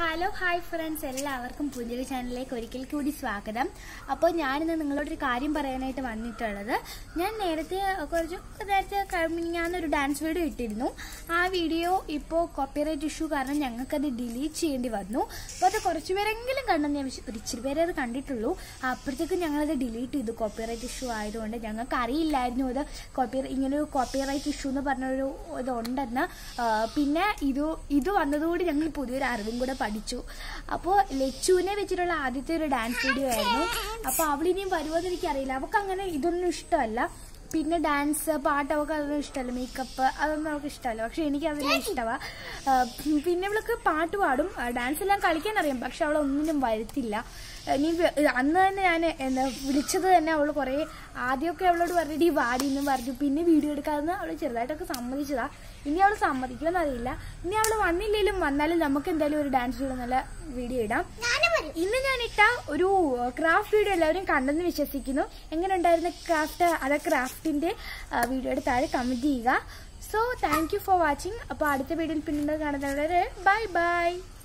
hello hi friends എല്ലാവർക്കും പുതിയൊരു ചാനലിലേക്ക് ഒരിക്കൽ കൂടി സ്വാഗതം അപ്പോൾ ഞാനിന്ന് നിങ്ങളോടൊരു കാര്യം പറയാനായിട്ട് വന്നിട്ടുള്ളത് ഞാൻ നേരത്തെ കുറച്ച് നേരത്തെ കഴിഞ്ഞൊരു ഡാൻസ് വീഡിയോ ഇട്ടിരുന്നു ആ വീഡിയോ ഇപ്പോൾ കോപ്പിറൈറ്റ് ഇഷ്യൂ കാരണം ഞങ്ങൾക്കത് ഡിലീറ്റ് ചെയ്യേണ്ടി വന്നു അപ്പോൾ അത് കുറച്ച് പേരെങ്കിലും കണ്ടെന്ന് ഞാൻ വിശ്വ- ഒരു ഇച്ചിരി പേരെ അത് കണ്ടിട്ടുള്ളൂ അപ്പോഴത്തേക്കും ഞങ്ങളത് ഡിലീറ്റ് ചെയ്തു കോപ്പിറൈറ്റ് ഇഷ്യൂ ആയതുകൊണ്ട് ഞങ്ങൾക്ക് അറിയില്ലായിരുന്നു അത് കോപ്പി ഇങ്ങനെ ഒരു കോപ്പിറൈറ്റ് ഇഷ്യൂ എന്ന് പറഞ്ഞൊരു ഇതുണ്ടെന്ന് ആ, പിന്നെ ഇത് ഇത് വന്നതുകൂടി ഞങ്ങൾ പുതിയൊരു അറിവും കൂടെ പഠിച്ചു അപ്പോൾ ലച്ചുവിനെ വെച്ചിട്ടുള്ള ആദ്യത്തെ ഒരു ഡാൻസ് വീഡിയോ ആയിരുന്നു അപ്പോൾ അവളിനിയും വരുമോന്ന് എനിക്കറിയില്ല അവൾക്ക് അങ്ങനെ ഇതൊന്നും ഇഷ്ടമല്ല പിന്നെ ഡാൻസ് പാട്ട് അവൾക്ക് അതൊന്നും ഇഷ്ടമല്ല മേക്കപ്പ് അതൊന്നും അവൾക്ക് ഇഷ്ടമല്ല പക്ഷെ എനിക്ക് അതെല്ലാം ഇഷ്ടമാണ് പിന്നെ അവൾക്ക് പാട്ട് പാടും ഡാൻസ് എല്ലാം കളിക്കാൻ അറിയാം പക്ഷെ അവൾ ഒന്നിനും വരുത്തില്ല ആ, നീ വെ- അന്ന് തന്നെ ഞാൻ എന്താ വിളിച്ചത് തന്നെ അവൾ കുറേ ആദ്യമൊക്കെ അവളോട് പറഞ്ഞിട്ട് ഈ വാടി എന്ന് പറഞ്ഞു പിന്നെ വീഡിയോ എടുക്കാമെന്ന് അവൾ ചെറുതായിട്ടൊക്കെ സമ്മതിച്ചതാ ഇനി അവൾ സമ്മതിക്കുമെന്ന് അറിയില്ല ഇനി അവൾ വന്നില്ലെങ്കിലും വന്നാലും നമുക്ക് എന്തായാലും ഒരു ഡാൻസ് വീഡിയോ നല്ല വീഡിയോ ഇടാം ഇന്ന് ഞാൻ ഇട്ട ഒരു ക്രാഫ്റ്റ് വീഡിയോ എല്ലാവരും കണ്ടെന്ന് വിശ്വസിക്കുന്നു എങ്ങനെ ഉണ്ടായിരുന്ന ക്രാഫ്റ്റ് അത് ക്രാഫ്റ്റിന്റെ വീഡിയോയുടെ താഴെ കമന്റ് ചെയ്യുക so thank you for watching അപ്പോൾ അടുത്ത വീഡിയോയിൽ പിന്നീട് കാണുന്നവരെ ബൈ ബൈ